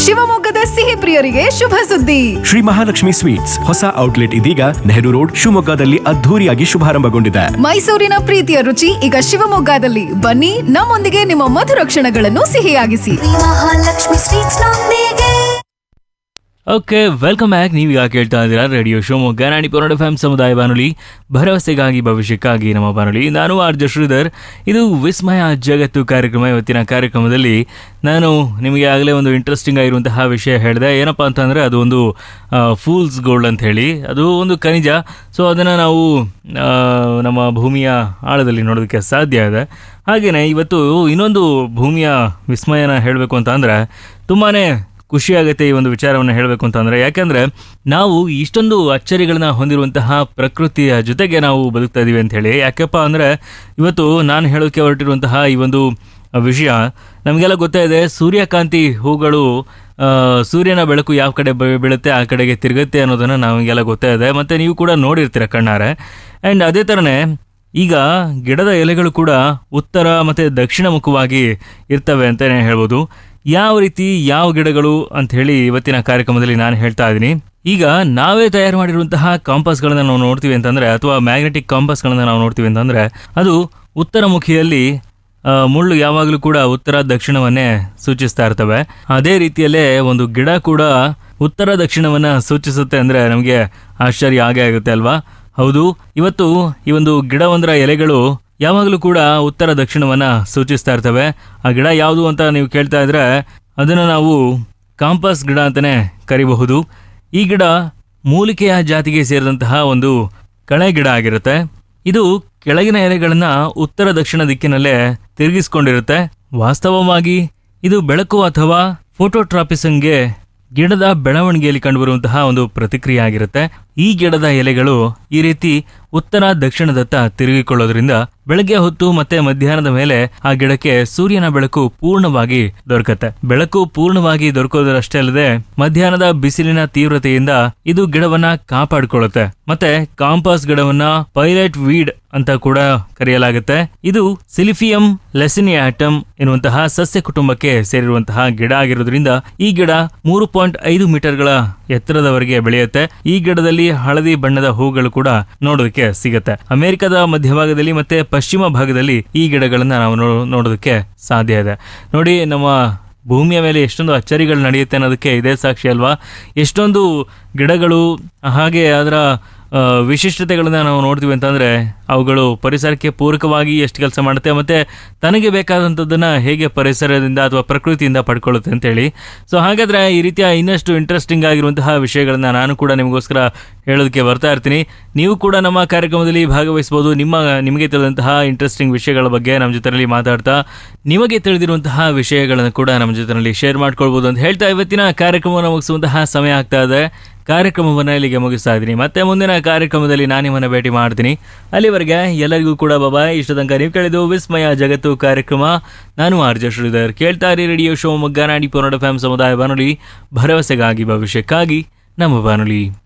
ಶಿವಮೊಗ್ಗದ ಸಿಹಿ ಪ್ರಿಯರಿಗೆ ಶುಭ ಸುದ್ದಿ ಶ್ರೀ ಮಹಾಲಕ್ಷ್ಮಿ ಸ್ವೀಟ್ಸ್ ಹೊಸ ಔಟ್ಲೆಟ್ ಇದೀಗ ನೆಹರು ರೋಡ್ ಶಿವಮೊಗ್ಗದಲ್ಲಿ ಅದ್ಧೂರಿಯಾಗಿ ಶುಭಾರಂಭಗೊಂಡಿದೆ ಮೈಸೂರಿನ ಪ್ರೀತಿಯ ರುಚಿ ಈಗ ಶಿವಮೊಗ್ಗದಲ್ಲಿ ಬನ್ನಿ ನಮ್ಮೊಂದಿಗೆ ನಿಮ್ಮ ಮಧುರ ಕ್ಷಣಗಳನ್ನು ಸಿಹಿಯಾಗಿಸಿ ಮಹಾಲಕ್ಷ್ಮಿ ಸ್ವೀಟ್ಸ್ ನೊಂದಿಗೆ ಓಕೆ ವೆಲ್ಕಮ್ ಬ್ಯಾಕ್ ನೀವು ಈಗ ಕೇಳ್ತಾ ಇದ್ದೀರಾ ರೇಡಿಯೋ ಶಿವಮೊಗ್ಗ ನಾಡಿ ಪೊನ್ನಡ ಫ್ಯಾಮ್ ಸಮುದಾಯ ಬಾನುಲಿ ಭರವಸೆಗಾಗಿ ಭವಿಷ್ಯಕ್ಕಾಗಿ ನಮ್ಮ ಬಾನುಲಿ ನಾನು ಆರ್ ಜೆ ಶ್ರೀಧರ್ ಇದು ವಿಸ್ಮಯ ಜಗತ್ತು ಕಾರ್ಯಕ್ರಮ ಇವತ್ತಿನ ಕಾರ್ಯಕ್ರಮದಲ್ಲಿ ನಾನು ನಿಮಗೆ ಆಗಲೇ ಒಂದು ಇಂಟ್ರೆಸ್ಟಿಂಗ್ ಆಗಿರುವಂತಹ ವಿಷಯ ಹೇಳಿದೆ ಏನಪ್ಪ ಅಂತಂದರೆ ಅದು ಒಂದು ಫೂಲ್ಸ್ ಗೋಲ್ಡ್ ಅಂತ ಹೇಳಿ ಅದು ಒಂದು ಖನಿಜ ಸೊ ಅದನ್ನು ನಾವು ಆ, ನಮ್ಮ ಭೂಮಿಯ ಆಳದಲ್ಲಿ ನೋಡೋದಕ್ಕೆ ಸಾಧ್ಯ ಇದೆ ಹಾಗೆಯೇ ಇವತ್ತು ಇನ್ನೊಂದು ಭೂಮಿಯ ವಿಸ್ಮಯನ ಹೇಳಬೇಕು ಅಂತ ಅಂದರೆ ತುಂಬಾ ಖುಷಿ ಆಗುತ್ತೆ ಈ ಒಂದು ವಿಚಾರವನ್ನು ಹೇಳಬೇಕು ಅಂತಂದರೆ ಯಾಕೆಂದರೆ ನಾವು ಇಷ್ಟೊಂದು ಅಚ್ಚರಿಗಳನ್ನ ಹೊಂದಿರುವಂತಹ ಪ್ರಕೃತಿಯ ಜೊತೆಗೆ ನಾವು ಬದುಕ್ತಾ ಇದ್ದೀವಿ ಅಂತ ಹೇಳಿ ಯಾಕಪ್ಪ ಅಂದರೆ ಇವತ್ತು ನಾನು ಹೇಳೋಕ್ಕೆ ಹೊರಟಿರುವಂತಹ ಈ ಒಂದು ವಿಷಯ ನಮಗೆಲ್ಲ ಗೊತ್ತೇ ಇದೆ ಸೂರ್ಯಕಾಂತಿ ಹೂಗಳು ಆ, ಸೂರ್ಯನ ಬೆಳಕು ಯಾವ ಕಡೆ ಬೀ- ಬೀಳುತ್ತೆ ಆ ಕಡೆಗೆ ತಿರುಗುತ್ತೆ ಅನ್ನೋದನ್ನು ನಮಗೆಲ್ಲ ಗೊತ್ತೇ ಇದೆ ಮತ್ತು ನೀವು ಕೂಡ ನೋಡಿರ್ತೀರ ಕಣ್ಣಾರೆ ಆ್ಯಂಡ್ ಅದೇ ಥರನೇ ಈಗ ಗಿಡದ ಎಲೆಗಳು ಕೂಡ ಉತ್ತರ ಮತ್ತು ದಕ್ಷಿಣ ಮುಖವಾಗಿ ಇರ್ತವೆ ಅಂತಲೇ ಹೇಳ್ಬೋದು ಯಾವ ರೀತಿ ಯಾವ ಗಿಡಗಳು ಅಂತ ಹೇಳಿ ಇವತ್ತಿನ ಕಾರ್ಯಕ್ರಮದಲ್ಲಿ ನಾನು ಹೇಳ್ತಾ ಇದ್ದೀನಿ ಈಗ ನಾವೇ ತಯಾರು ಮಾಡಿರುವಂತಹ ಕಾಂಪಾಸ್ಗಳನ್ನ ನಾವು ನೋಡ್ತೀವಿ ಅಂತಂದರೆ ಅಥವಾ ಮ್ಯಾಗ್ನೆಟಿಕ್ ಕಾಂಪಾಸ್ಗಳನ್ನ ನಾವು ನೋಡ್ತೀವಿ ಅಂತಂದರೆ ಅದು ಉತ್ತರ ಮುಖಿಯಲ್ಲಿ ಆ, ಮುಳ್ಳು ಯಾವಾಗಲೂ ಕೂಡ ಉತ್ತರ ದಕ್ಷಿಣವನ್ನೇ ಸೂಚಿಸ್ತಾ ಇರ್ತವೆ ಅದೇ ರೀತಿಯಲ್ಲೇ ಒಂದು ಗಿಡ ಕೂಡ ಉತ್ತರ ದಕ್ಷಿಣವನ್ನ ಸೂಚಿಸುತ್ತೆ ಅಂದರೆ ನಮಗೆ ಆಶ್ಚರ್ಯ ಆಗೇ ಆಗುತ್ತೆ ಅಲ್ವಾ ಹೌದು ಇವತ್ತು ಈ ಒಂದು ಗಿಡವೊಂದರ ಎಲೆಗಳು ಯಾವಾಗಲೂ ಕೂಡ ಉತ್ತರ ದಕ್ಷಿಣವನ್ನ ಸೂಚಿಸ್ತಾ ಇರ್ತವೆ ಆ ಗಿಡ ಯಾವುದು ಅಂತ ನೀವು ಕೇಳ್ತಾ ಇದ್ರೆ ಅದನ್ನು ನಾವು ಕಾಂಪಾಸ್ ಗಿಡ ಅಂತಲೇ ಕರಿಬಹುದು ಈ ಗಿಡ ಮೂಲಿಕೆಯ ಜಾತಿಗೆ ಸೇರಿದಂತಹ ಒಂದು ಕಳೆ ಗಿಡ ಆಗಿರುತ್ತೆ ಇದು ಕೆಳಗಿನ ಎಲೆಗಳನ್ನ ಉತ್ತರ ದಕ್ಷಿಣ ದಿಕ್ಕಿನಲ್ಲೇ ತಿರುಗಿಸ್ಕೊಂಡಿರುತ್ತೆ ವಾಸ್ತವವಾಗಿ ಇದು ಬೆಳಕು ಅಥವಾ ಫೋಟೋಟ್ರಾಪಿಸಂಗೆ ಗಿಡದ ಬೆಳವಣಿಗೆಯಲ್ಲಿ ಕಂಡುಬರುವಂತಹ ಒಂದು ಪ್ರತಿಕ್ರಿಯೆ ಆಗಿರುತ್ತೆ ಈ ಗಿಡದ ಎಲೆಗಳು ಈ ರೀತಿ ಉತ್ತರ ದಕ್ಷಿಣದತ್ತ ತಿರುಗಿಕೊಳ್ಳೋದ್ರಿಂದ ಬೆಳಗ್ಗೆ ಹೊತ್ತು ಮತ್ತೆ ಮಧ್ಯಾಹ್ನದ ಮೇಲೆ ಆ ಗಿಡಕ್ಕೆ ಸೂರ್ಯನ ಬೆಳಕು ಪೂರ್ಣವಾಗಿ ದೊರಕತ್ತೆ ಬೆಳಕು ಪೂರ್ಣವಾಗಿ ದೊರಕೋದರಷ್ಟೇ ಅಲ್ಲದೆ ಮಧ್ಯಾಹ್ನದ ಬಿಸಿಲಿನ ತೀವ್ರತೆಯಿಂದ ಇದು ಗಿಡವನ್ನ ಕಾಪಾಡಿಕೊಳ್ಳುತ್ತೆ ಮತ್ತೆ ಕಾಂಪಾಸ್ ಗಿಡವನ್ನ ಪೈಲಟ್ ವೀಡ್ ಅಂತ ಕೂಡ ಕರೆಯಲಾಗುತ್ತೆ ಇದು ಸಿಲಿಫಿಯಂ ಲೆಸಿನಿಯಾಟಮ್ ಎನ್ನುವಂತಹ ಸಸ್ಯ ಕುಟುಂಬಕ್ಕೆ ಸೇರಿರುವಂತಹ ಗಿಡ ಆಗಿರೋದ್ರಿಂದ ಈ ಗಿಡ ಮೂರು ಪಾಯಿಂಟ್ ಐದು ಮೀಟರ್ಗಳ ಎತ್ತರದವರೆಗೆ ಬೆಳೆಯುತ್ತೆ ಈ ಗಿಡದಲ್ಲಿ ಹಳದಿ ಬಣ್ಣದ ಹೂಗಳು ಕೂಡ ನೋಡೋದಕ್ಕೆ ಸಿಗುತ್ತೆ ಅಮೆರಿಕದ ಮಧ್ಯಭಾಗದಲ್ಲಿ ಮತ್ತೆ ಪಶ್ಚಿಮ ಭಾಗದಲ್ಲಿ ಈ ಗಿಡಗಳನ್ನ ನಾವು ನೋ- ನೋಡೋದಕ್ಕೆ ಸಾಧ್ಯ ಇದೆ ನೋಡಿ ನಮ್ಮ ಭೂಮಿಯ ಮೇಲೆ ಎಷ್ಟೊಂದು ಅಚ್ಚರಿಗಳು ನಡೆಯುತ್ತೆ ಅನ್ನೋದಕ್ಕೆ ಇದೇ ಸಾಕ್ಷಿ ಅಲ್ವಾ ಎಷ್ಟೊಂದು ಗಿಡಗಳು ಹಾಗೆ ಅದರ ಆ, ವಿಶಿಷ್ಟತೆಗಳನ್ನ ನಾವು ನೋಡ್ತೀವಿ ಅಂತಂದರೆ ಅವುಗಳು ಪರಿಸರಕ್ಕೆ ಪೂರಕವಾಗಿ ಎಷ್ಟು ಕೆಲಸ ಮಾಡುತ್ತೆ ಮತ್ತು ತನಗೆ ಬೇಕಾದಂಥದ್ದನ್ನು ಹೇಗೆ ಪರಿಸರದಿಂದ ಅಥವಾ ಪ್ರಕೃತಿಯಿಂದ ಪಡ್ಕೊಳ್ಳುತ್ತೆ ಅಂತೇಳಿ ಸೊ ಹಾಗಾದರೆ ಈ ರೀತಿಯ ಇನ್ನಷ್ಟು ಇಂಟ್ರೆಸ್ಟಿಂಗ್ ಆಗಿರುವಂತಹ ವಿಷಯಗಳನ್ನ ನಾನು ಕೂಡ ನಿಮಗೋಸ್ಕರ ಹೇಳೋದಕ್ಕೆ ಬರ್ತಾ ಇರ್ತೀನಿ ನೀವು ಕೂಡ ನಮ್ಮ ಕಾರ್ಯಕ್ರಮದಲ್ಲಿ ಭಾಗವಹಿಸ್ಬೋದು ನಿಮ್ಮ ನಿಮಗೆ ತಿಳಿದಂತಹ ಇಂಟ್ರೆಸ್ಟಿಂಗ್ ವಿಷಯಗಳ ಬಗ್ಗೆ ನಮ್ಮ ಜೊತೆಯಲ್ಲಿ ಮಾತಾಡ್ತಾ ನಿಮಗೆ ತಿಳಿದಿರುವಂತಹ ವಿಷಯಗಳನ್ನು ಕೂಡ ನಮ್ಮ ಜೊತೆಯಲ್ಲಿ ಶೇರ್ ಮಾಡ್ಕೊಳ್ಬೋದು ಅಂತ ಹೇಳ್ತಾ ಇವತ್ತಿನ ಕಾರ್ಯಕ್ರಮವನ್ನು ಮುಗಿಸುವಂತಹ ಸಮಯ ಆಗ್ತಾ ಇದೆ ಕಾರ್ಯಕ್ರಮವನ್ನು ಇಲ್ಲಿಗೆ ಮುಗಿಸ್ತಾ ಇದ್ದೀನಿ ಮತ್ತೆ ಮುಂದಿನ ಕಾರ್ಯಕ್ರಮದಲ್ಲಿ ನಾನು ನಿಮ್ಮನ್ನು ಭೇಟಿ ಮಾಡ್ತೀನಿ ಅಲ್ಲಿವರೆಗೆ ಎಲ್ಲರಿಗೂ ಕೂಡ ಬಾಬಾ ಇಷ್ಟ ತನಕ ನೀವು ಕೇಳಿದ್ದು ವಿಸ್ಮಯ ಜಗತ್ತು ಕಾರ್ಯಕ್ರಮ ನಾನು ಆರ್ಜ ಶ್ರೀಧರ್ ಕೇಳ್ತಾ ಇರಿ ರೇಡಿಯೋ ಶೋ ಮೊಗ್ಗ ನಾಡಿ ಪೊನ್ನಡ ಫ್ಯಾಮ್ ಸಮುದಾಯ ಬಾನುಲಿ ಭರವಸೆಗಾಗಿ ಭವಿಷ್ಯಕ್ಕಾಗಿ ನಮ್ಮ ಬಾನುಲಿ